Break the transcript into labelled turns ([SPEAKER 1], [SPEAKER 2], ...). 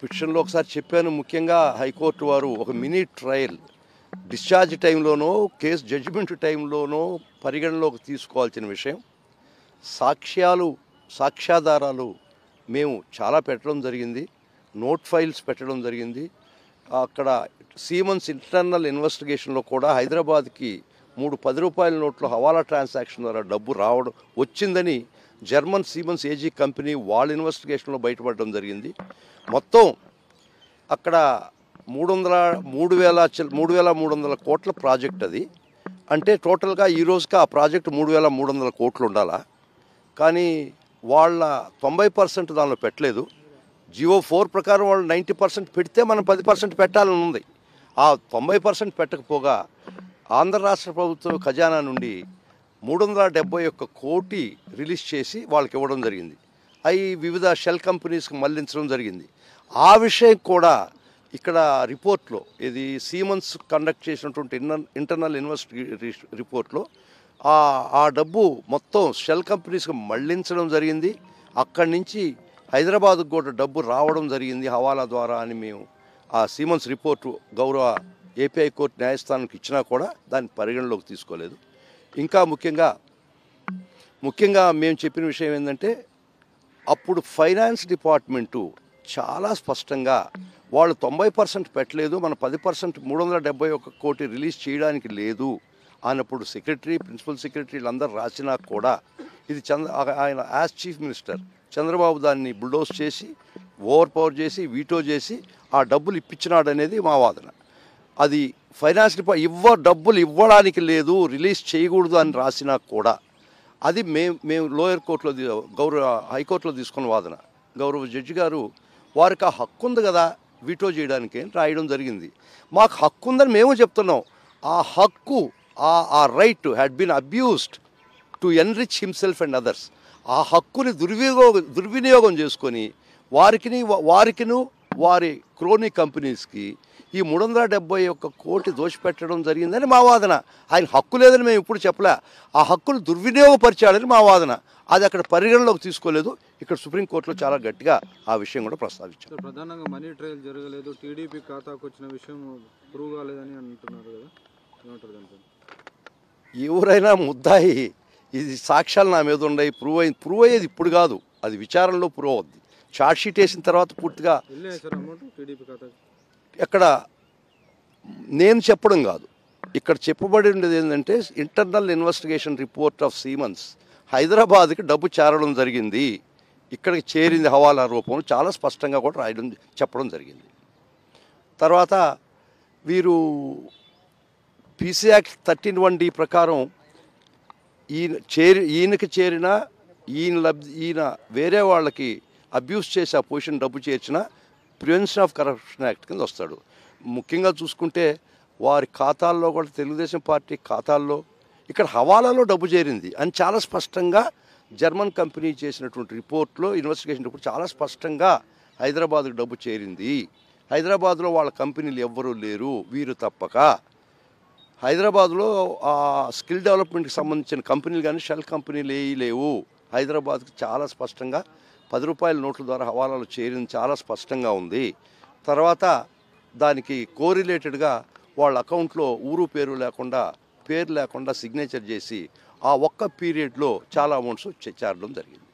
[SPEAKER 1] పిటిషన్లో ఒకసారి చెప్పాను ముఖ్యంగా హైకోర్టు వారు ఒక మినీ ట్రయల్ డిశ్చార్జ్ టైంలోనో కేసు జడ్జిమెంట్ టైంలోనో పరిగణలోకి తీసుకోవాల్సిన విషయం సాక్ష్యాలు సాక్ష్యాధారాలు మేము చాలా పెట్టడం జరిగింది నోట్ ఫైల్స్ పెట్టడం జరిగింది అక్కడ సీమన్స్ ఇంటర్నల్ ఇన్వెస్టిగేషన్లో కూడా హైదరాబాద్కి మూడు పది రూపాయల నోట్లు హవాలా ట్రాన్సాక్షన్ ద్వారా డబ్బు రావడం వచ్చిందని జర్మన్ సీమన్స్ ఏజీ కంపెనీ వాళ్ళ ఇన్వెస్టిగేషన్లో బయటపడడం జరిగింది మొత్తం అక్కడ మూడు వందల మూడు వేల చిల్- మూడు వేల మూడు వందల కోట్ల ప్రాజెక్ట్ అది అంటే టోటల్గా ఈ రోజుకి ఆ ప్రాజెక్ట్ మూడు వేల మూడు వందల కోట్లు ఉండాలా కానీ వాళ్ళ తొంభై పర్సెంట్ దానిలో పెట్టలేదు జియో ఫోర్ ప్రకారం వాళ్ళు నైంటీ పర్సెంట్ పెడితే మనం పది పర్సెంట్ పెట్టాలని ఉంది ఆ తొంభై పర్సెంట్ పెట్టకపోగా ఆంధ్ర రాష్ట్ర ప్రభుత్వం ఖజానా నుండి మూడు వందల డెబ్బై ఒక్క కోటి రిలీజ్ చేసి వాళ్ళకి ఇవ్వడం జరిగింది అవి వివిధ షెల్ కంపెనీస్కి మళ్లించడం జరిగింది ఆ విషయం కూడా ఇక్కడ రిపోర్ట్లో ఇది సీమన్స్ కండక్ట్ చేసినటువంటి ఇంటర్ ఇంటర్నల్ ఇన్వెస్టి రిపోర్ట్లో ఆ ఆ డబ్బు మొత్తం షెల్ కంపెనీస్కి మళ్లించడం జరిగింది అక్కడి నుంచి హైదరాబాద్కు కూడా డబ్బు రావడం జరిగింది హవాలా ద్వారా అని మేము ఆ సీమన్స్ రిపోర్టు గౌరవ ఏపీఐ కోర్టు న్యాయస్థానానికి ఇచ్చినా కూడా దాన్ని పరిగణలోకి తీసుకోలేదు ఇంకా ముఖ్యంగా ముఖ్యంగా మేము చెప్పిన విషయం ఏంటంటే అప్పుడు ఫైనాన్స్ డిపార్ట్మెంటు చాలా స్పష్టంగా వాళ్ళు తొంభై పర్సెంట్ పెట్టలేదు మన పది పర్సెంట్ మూడు వందల డెబ్బై ఒక కోటి రిలీజ్ చేయడానికి లేదు అన్నప్పుడు సెక్రటరీ ప్రిన్సిపల్ సెక్రటరీలు అందరు రాసినా కూడా ఇది చంద్ర ఆయన యాజ్ చీఫ్ మినిస్టర్ చంద్రబాబు దాన్ని బుల్డోస్ చేసి ఓవర్ పవర్ చేసి వీటో చేసి ఆ డబ్బులు ఇప్పించినాడు అనేది మా వాదన అది ఫైనాన్స్ డిపా ఇవ్వ డబ్బులు ఇవ్వడానికి లేదు రిలీజ్ చేయకూడదు అని రాసినా కూడా అది మేము మేము లోయర్ కోర్టులో తీ- గౌరవ హైకోర్టులో తీసుకున్న వాదన గౌరవ జడ్జి గారు వారికి ఆ హక్కు ఉంది కదా వీటో చేయడానికి అని రాయడం జరిగింది మాకు హక్కు ఉందని మేము చెప్తున్నాం ఆ హక్కు ఆ ఆ right had been abused to enrich himself and others ఆ హక్కుని దుర్వినియోగం దుర్వినియోగం చేసుకొని వారికిని వారికిను వారి క్రోనీ కంపెనీస్కి ఈ మూడు వందల డెబ్బై ఒక్క కోటి దోషిపెట్టడం జరిగిందని మా వాదన ఆయన హక్కు లేదని మేము ఇప్పుడు చెప్పలే ఆ హక్కును దుర్వినియోగపరిచాడని మా వాదన అది అక్కడ పరిగణలోకి తీసుకోలేదు ఇక్కడ సుప్రీంకోర్టులో చాలా గట్టిగా ఆ విషయం కూడా ప్రస్తావించాం
[SPEAKER 2] సార్ ప్రధానంగా మనీ ట్రయల్ జరగలేదు టీడీపీ ఖాతాకు వచ్చిన విషయం ప్రూవ్ కాలేదని అంటున్నారు కదా ఏమంటారు దానిపై
[SPEAKER 1] ఎవరైనా ముద్దాయి ఇది సాక్ష్యాలు నా మీద ఉన్నాయి ప్రూవ్ అయింది ప్రూవ్ అయ్యేది ఇప్పుడు కాదు అది విచారణలో ప్రూవ్ అవుద్ది ఛార్జ్ షీట్ వేసిన తర్వాత పూర్తిగా
[SPEAKER 2] వెళ్ళాయి సార్ అమౌంట్ టీడీపీ ఖాతాకి
[SPEAKER 1] ఎక్కడ నేను చెప్పడం కాదు ఇక్కడ చెప్పబడి ఉండేది ఏంటంటే internal investigation report of Siemens హైదరాబాద్కి డబ్బు చేరడం జరిగింది ఇక్కడికి చేరింది హవాలా రూపంలో చాలా స్పష్టంగా కూడా రాయడం చెప్పడం జరిగింది తర్వాత వీరు PC act thirteen one D ప్రకారం ఈయన చేరి ఈయనకి చేరిన ఈయన లబ్ధి ఈయన వేరే వాళ్ళకి అబ్యూస్ చేసి ఆ పొజిషన్ డబ్బు చేర్చిన ప్రివెన్షన్ ఆఫ్ కరప్షన్ యాక్ట్ కింద వస్తాడు ముఖ్యంగా చూసుకుంటే వారి ఖాతాల్లో కూడా తెలుగుదేశం పార్టీ ఖాతాల్లో ఇక్కడ హవాలాలో డబ్బు చేరింది అని చాలా స్పష్టంగా జర్మన్ కంపెనీ చేసినటువంటి రిపోర్ట్లో ఇన్వెస్టిగేషన్ రిపోర్ట్ చాలా స్పష్టంగా హైదరాబాద్కు డబ్బు చేరింది హైదరాబాద్లో వాళ్ళ కంపెనీలు ఎవ్వరూ లేరు వీరు తప్పక హైదరాబాద్లో ఆ స్కిల్ డెవలప్మెంట్కి సంబంధించిన కంపెనీలు కానీ షెల్ కంపెనీలు ఏవి లేవు హైదరాబాద్కి చాలా స్పష్టంగా పది రూపాయల నోట్ల ద్వారా హవాలాలు చేరింది చాలా స్పష్టంగా ఉంది తర్వాత దానికి కోరిలేటెడ్గా వాళ్ళ అకౌంట్లో ఊరు పేరు లేకుండా పేరు లేకుండా సిగ్నేచర్ చేసి ఆ ఒక్క పీరియడ్లో చాలా అమౌంట్స్ చేరడం జరిగింది